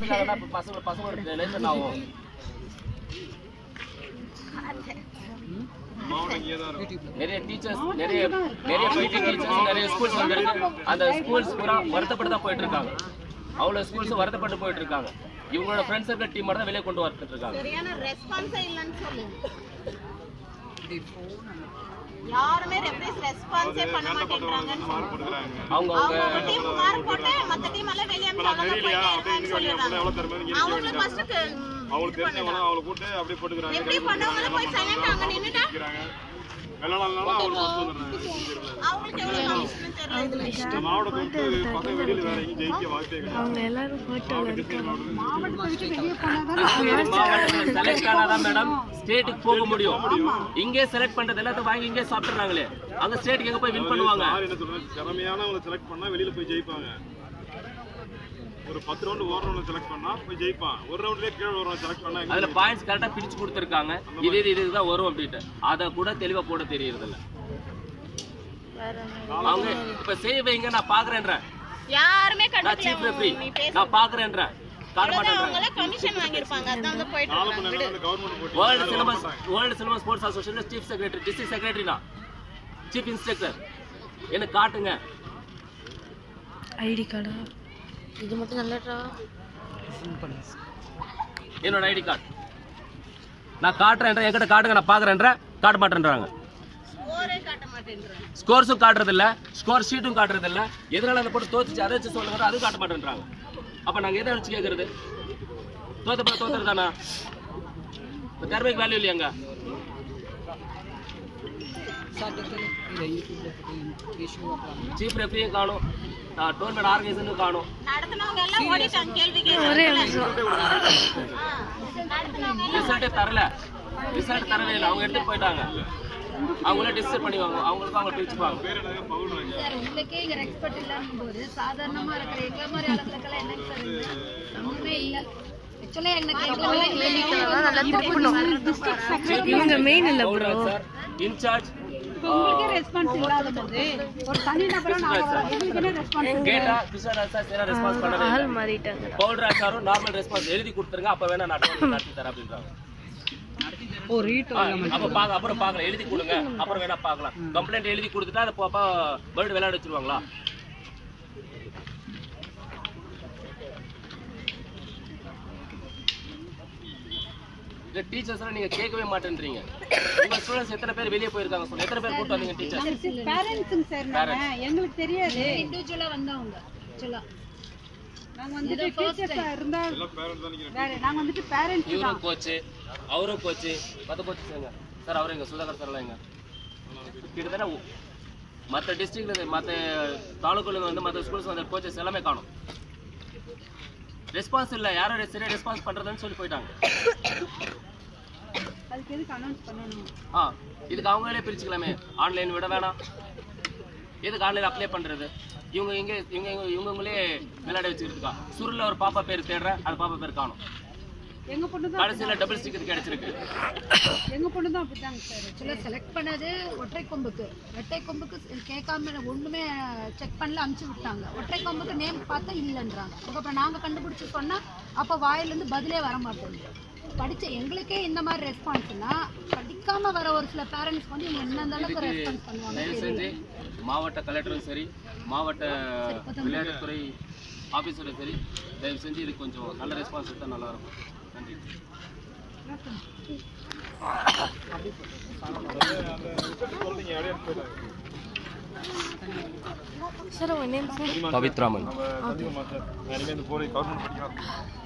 கொடுத்துருக்காங்கன்னா இப்ப பசங்க பசங்களோட லைஃப் என்ன ஆகும் நிறைய டீச்சர்ஸ் நிறைய நிறைய பிடி டீச்சர்ஸ் நிறைய ஸ்கூல்ஸ் வந்திருக்கு அந்த ஸ்கூல்ஸ் பூரா வருத்தப்பட்டு தான் போயிட்டு இருக்காங்க அவ்வளோ ஸ்கூல்ஸ் வருத்தப்பட்டு போயிட்டு இருக்காங்க இவங்களோட ஃப்ரெண்ட்ஸ் சர்க்கிள் டீம் தான் வெளியே கொண்டு வந்துட்டு இருக்காங்க சரியான ரெஸ்பான்ஸே இல்லைன்னு சொல்லுங்க யாருமே ரெஃபரீஸ் ரெஸ்பான்ஸே பண்ண மாட்டேன்றாங்கன்னு சொல்லுங்க அவங்க அவங்க அவங்க டீம் மார்க் போட்டு மத்த டீம் எல்லாம் வெளியே அனுப்பிச்சு அவ்வளவுதான் போயிட்டே இருக்கான்னு சொல்லிடுறாங்க அவங்களுக்கு ஃபர்ஸ்ட் அவங்களுக்கு தெரிஞ்சவங்க அவளை கூட்டு அப்படியே போட்டுக்கிறாங்க எப்படி பண்ணவங்க போய் சைலண்ட் அங்க நின்னுட்டா வெள்ளனாலும் அவளுக்கு வந்துடுறாங்க அவங்களுக்கு எவ்வளவு கமிஷன் தெரியல இதுல இந்த மாவட்டத்தை விட்டு பசங்க வெளியில வேற எங்கேயும் ஜெயிக்க வாய்ப்பே கிடையாது மாவட்டத்தில் செலக்ட் ஆனாதான் மேடம் ஸ்டேட்டுக்கு போக முடியும் இங்கே செலக்ட் பண்றது எல்லாத்தையும் வாங்கி இங்கே சாப்பிட்டுறாங்களே அங்க ஸ்டேட்டுக்கு எங்க போய் வின் பண்ணுவாங்க யார் என்ன சொல்றாங்க திறமையானவங்களை செலக்ட் பண்ணா வெளியில போய் ஜெயிப்பாங்க ஒரு பத்து ரவுண்டு ஓடுறவனை செலக்ட் பண்ணா போய் ஜெயிப்பான் ஒரு ரவுண்ட்லயே கீழே ஓடுறவன் செலக்ட் பண்ணா எங்க அதுல பாயிண்ட்ஸ் கரெக்டா பிரிச்சு கொடுத்துருக்காங்க இது இது இது இதுதான் வரும் அப்படின்ட்டு அதை கூட தெளிவா போட தெரியறது இல்ல அவங்க இப்ப செய்ய வைங்க நான் பாக்குறேன்றேன் யாருமே நான் சீஃப் ரெஃப்ரி கண்டுக்கல நீ பேச நான் பாக்குறேன்றேன் காட்ட மாட்டேன்றேன் அவங்கள கமிஷன் வாங்கியிருப்பாங்க அதான் அங்க போயிட்டு நாலு இருக்காங்க மணி நேரம் கவர்மெண்ட் போட்டு world syllabus world syllabus sports association chief secretary district secretary நான் சீஃப் இன்ஸ்ட்ரக்டர் எனக்கு காட்டுங்க ஐடி கார்டா இது மட்டும் நல்லடா என்னோட ஐடி கார்டு நான் காட்டுறேன் என்கிட்ட காட்டுங்க நான் பாக்குறேன்ற காட்ட மாட்டேன்றாங்க ஸ்கோரே காட்ட மாட்டேன்றாங்க ஸ்கோர்ஸும் காட்டுறது இல்ல ஸ்கோர் ஷீட்டும் காட்டுறது இல்ல எதனால அந்த போட்டு தோத்துச்சு அதை வச்சு சொல்லுங்க அதுவும் காட்ட மாட்டேன்றாங்க அப்ப நாங்க எதை வச்சு கேக்குறது தோத்த போய் தோத்துறதானா இப்ப திறமைக்கு வேல்யூ இல்லையாங்க சீஃப் ரெஃப்ரியும் காணும் டோர்னமெண்ட் ஆர்கனைசரும் காணும் நடத்துனவங்க எல்லாம் ஓடிட்டாங்க கேள்வி கேட்கறதுல நடத்துனவங்க ரிசல்ட்டே தரல ரிசல்ட் தரவே இல்லை அவங்க எடுத்துட்டு போயிட்டாங்க அவங்களே டிஸ்டர்ப் பண்ணிவாங்க அவங்களுக்கு அவங்க பிரிச்சுப்பாங்க சார் உங்களுக்கே இங்க ரெஸ்பெக்ட் இல்லாம போது சாதாரணமா இருக்கிற எங்க மாதிரி ஆளுங்களுக்கெல்லாம் என்னங்க சார் இது? ஒண்ணுமே இல்ல ஆக்சுவலா எனக்கு கேள்விக்கெல்லாம் நல்லா திருப்பணும் இவங்க மெயின் இல்ல ப்ரோ சார் இன்சார்ஜ் ரெஸ்பான்ஸ் இல்லாத போது ஒரு தனி நபரா நாங்க வரோம். எங்களுக்கு என்ன ரெஸ்பான்ஸ் கேட்டா கிருஷ்ணராஜ் சார் சரியா ரெஸ்பான்ஸ் பண்ணவே இல்லை ஆள் மாறிட்டாங்க பவுல்ராஜ் சாரும் நார்மல் ரெஸ்பான்ஸ் எழுதி கொடுத்துருங்க அப்ப வேணா நான் tournament நடத்தி தரேன் அப்படின்றாங்க ஆ, அப்ப பாக்க அப்புறம் பாக்கலாம் எழுதி கொடுங்க அப்புறம் வேணா பார்க்கலாம் கம்ப்ளைண்ட் எழுதி கொடுத்துட்டா அதை பாப்பா பேர்டு விளையாட வச்சிருவாங்களா இந்த டீச்சர்ஸ் நீங்க கேட்கவே மாட்டேன்றீங்க உங்க ஸ்டூடெண்ட்ஸ் எத்தனை பேர் வெளியே போயிருக்காங்க சொல்லுங்க எத்தனை பேர் கூட்டு வந்தீங்க டீச்சர்ஸ் பேரண்ட்ஸுங்க சார் நாங்க எங்களுக்கு தெரியாது இண்டிவிஜுவலா வந்தவங்க ஆக்சுவலா நாங்க வந்துட்டு டீச்சர்ஸா இருந்தா வேற நாங்க வந்துட்டு பேரண்ட்ஸ் இவரும் கோச்சு அவரும் கோச்சு மற்ற கோச்சு சேர்ங்க சார் அவரும் எங்க சுதாகர் சார்லாம் எங்க கிட்டத்தட்ட ஒ- மற்ற டிஸ்ட்ரிக்ட்ல மற்ற தாலுக்குல வந்து மற்ற ஸ்கூல்ஸ் வந்து கோச்சஸ் எல்லாமே காணும் ரெஸ்பான்ஸ் இல்லை யாரும் சரியா ரெஸ்பான்ஸ் பண்றதுன்னு சொல்லி போயிட்டாங்க அதுக்கு எதுக்கு அனௌன்ஸ் பண்ணணும் ஆ இதுக்கு அவங்களே பிரிச்சுக்கலாமே ஆன்லைன் விட வேணாம் எதுக்கு ஆன்லைன் அப்ளை பண்றது இவங்க இங்கே இவங்க இவங்க இவங்களே விளையாட வச்சுருக்கா சுருளில் ஒரு பாப்பா பேர் தேடுறேன் அந்த பாப்பா பேர் காணும் எங்க பொண்ணு தான் கடைசியில் டபுள் ஸ்டிக்கர் கிடைச்சிருக்கு எங்க பொண்ணு தான் அப்படிதாங்க சார் ஆக்சுவலா செலக்ட் பண்ணது ஒற்றை கொம்புக்கு இரட்டை கொம்புக்கு கேட்காம ஒண்ணுமே செக் பண்ணல அனுப்பிச்சு விட்டாங்க ஒற்றை கொம்புக்கு நேம் பார்த்தா இல்லைன்றாங்க அதுக்கப்புறம் நாங்க கண்டுபிடிச்சு சொன்னா அப்ப வாயிலிருந்து பதிலே வர மாட்டேங்குது படிச்ச எங்களுக்கே இந்த மாதிரி ரெஸ்பான்ஸ்னா படிக்காம வர ஒரு சில பேரண்ட்ஸ் வந்து இவங்க என்ன அளவுக்கு ரெஸ்பான்ஸ் பண்ணுவாங்க தயவு செஞ்சு மாவட்ட கலெக்டரும் சரி மாவட்ட விளையாட்டுத்துறை ஆஃபீஸரும் சரி தயவு செஞ்சு இது கொஞ்சம் நல்ல ரெஸ்பான்ஸ் எடுத்தால் நல்லா இருக்கும் நன்றி சார் உங்க நேம் சார் பவித்ராமன் அதிகமாக சார் இனிமேல் இந்த போய் கவர்மெண்ட் படிக்கலாம்